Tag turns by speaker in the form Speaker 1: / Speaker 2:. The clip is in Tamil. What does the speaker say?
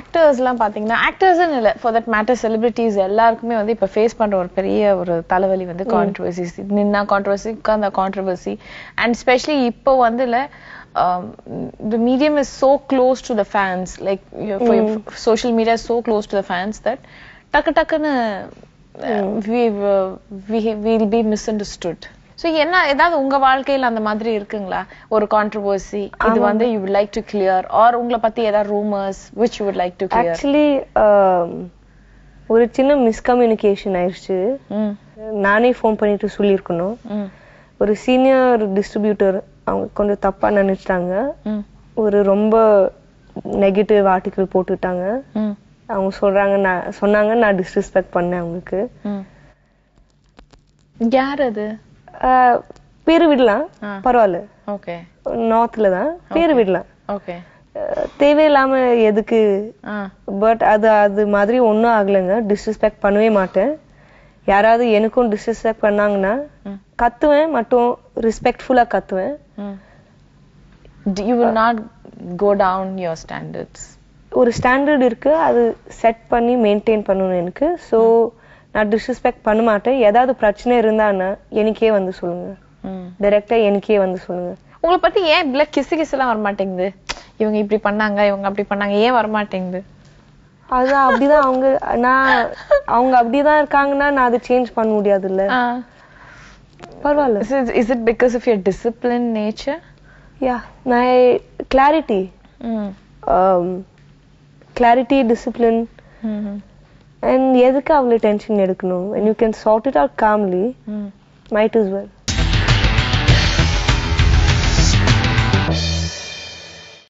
Speaker 1: ஆக்டர்ஸ்லாம் பாத்தீங்கன்னா ஆக்டர்ஸ்னு இல்லை ஃபார் தட் மேட்டர் செலிபிரிட்டிஸ் எல்லாருக்குமே வந்து இப்ப ஃபேஸ் பண்ற ஒரு பெரிய ஒரு தலைவலி வந்து கான்ட்ரவர்சிஸ் நின்னா கான்ட்ரவர்சி உட்கார்ந்த கான்ட்ரவர்சி அண்ட் ஸ்பெஷலி இப்போ வந்து இல்ல the medium is so close to the fans like you for your social media is so close to the fans that டக்கு டக்குன்னு uh, we uh, we will be misunderstood so என்ன ஏதாவது உங்க வாழ்க்கையில அந்த மாதிரி இருக்குங்களா ஒரு கான்ட்ரவர்சி இது வந்து you would like to clear or உங்களை பத்தி ஏதாவது rumours which you would like to clear
Speaker 2: actually ஒரு சின்ன மிஸ்கம்யூனிகேஷன் ஆயிடுச்சு
Speaker 1: ம்
Speaker 2: நானே ஃபோன் பண்ணிட்டு சொல்லியிருக்கணும்
Speaker 1: ம்
Speaker 2: ஒரு சீனியர் டிஸ்ட்ரிபியூட்டர் அவங்க கொஞ்சம் தப்பா நினைச்சிட்டாங்க
Speaker 1: ம்
Speaker 2: ஒரு ரொம்ப நெகட்டிவ் ஆர்டிக்கிள் போட்டுட்டாங்க
Speaker 1: ம்
Speaker 2: அவங்க சொல்றாங்க நான் சொன்னாங்க நான் டிஸ்ரெஸ்பெக்ட் பண்ணேன் அவங்களுக்கு
Speaker 1: ம் யார் அது
Speaker 2: ஆஹ் பேரு விடலாம்
Speaker 1: ஆ.
Speaker 2: பரவாயில்ல
Speaker 1: ஓகே
Speaker 2: நார்த்ல தான் பேரு விடலாம்
Speaker 1: ஓகே
Speaker 2: ஆஹ் தேவையில்லாம எதுக்கு
Speaker 1: ஆ
Speaker 2: பட் அது அது மாதிரி ஒன்றும் ஆகலைங்க டிஸ்ரெஸ்பெக்ட் பண்ணவே மாட்டேன் யாராவது எனக்கும் டிஸ்ரெஸ்பெக்ட் பண்ணாங்கன்னா
Speaker 1: ம்.
Speaker 2: கத்துவேன் மட்டும் ரெஸ்பெக்ட்ஃபுல்லா கத்துவேன்
Speaker 1: ம் Do- you will not go down your standards
Speaker 2: ஒரு ஸ்டாண்டர்ட் இருக்கு அது செட் பண்ணி மெயின்டைன் பண்ணணும் எனக்கு ஸோ நான் டிஸ்ரெஸ்பெக்ட் பண்ண மாட்டேன் ஏதாவது பிரச்சனை இருந்தான்னா எனக்கே வந்து சொல்லுங்க
Speaker 1: ம்
Speaker 2: டைரக்டா எனக்கே வந்து சொல்லுங்க
Speaker 1: உங்களை பத்தி ஏன் இப்படி கிசு கிசு எல்லாம் வரமாட்டேங்குது இவங்க இப்படி பண்ணாங்க இவங்க அப்படி பண்ணாங்க ஏன் வரமாட்டேங்குது
Speaker 2: அது அப்படிதான் அவங்க நான் அவங்க அப்படிதான் இருக்காங்கன்னா நான் அதை சேஞ்ச் பண்ண முடியாதுல்ல பரவாயில்ல
Speaker 1: Is it, is it because of your disciplined nature?
Speaker 2: Yeah நான் clarity
Speaker 1: Mm.
Speaker 2: Clarity discipline
Speaker 1: Mm.
Speaker 2: And எதுக்கு அவ்வளோ டென்ஷன் எடுக்கணும் and you can sort it out calmly
Speaker 1: Mm.
Speaker 2: might as well